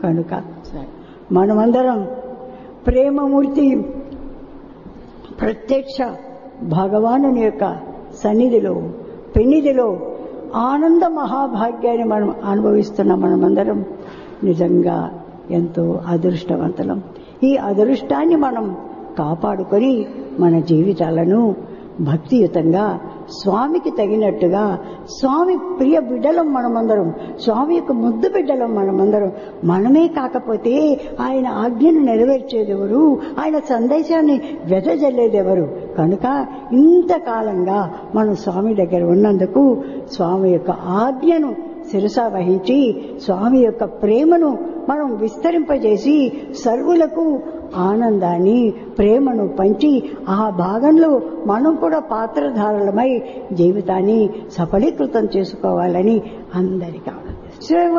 కనుక మనమందరం ప్రేమమూర్తి ప్రత్యక్ష భగవానుని యొక్క సన్నిధిలో పెన్నిధిలో ఆనంద మహాభాగ్యాన్ని మనం అనుభవిస్తున్న మనమందరం నిజంగా ఎంతో అదృష్టవంతులం ఈ అదృష్టాన్ని మనం కాపాడుకొని మన జీవితాలను భక్తియుతంగా స్వామికి తగినట్టుగా స్వామి ప్రియ బిడ్డలం మనమందరం స్వామి యొక్క ముద్దు బిడ్డలం మనమందరం మనమే కాకపోతే ఆయన ఆజ్ఞను నెరవేర్చేదెవరు ఆయన సందేశాన్ని వెదజల్లేదెవరు కనుక ఇంతకాలంగా మనం స్వామి దగ్గర ఉన్నందుకు స్వామి యొక్క ఆజ్ఞను శిరస వహించి స్వామి యొక్క ప్రేమను మనం విస్తరింపజేసి సర్వులకు ఆనందాన్ని ప్రేమను పంచి ఆ భాగంలో మనం కూడా పాత్రధారులమై జీవితాన్ని సఫలీకృతం చేసుకోవాలని అందరికీ ఆనందిస్తాం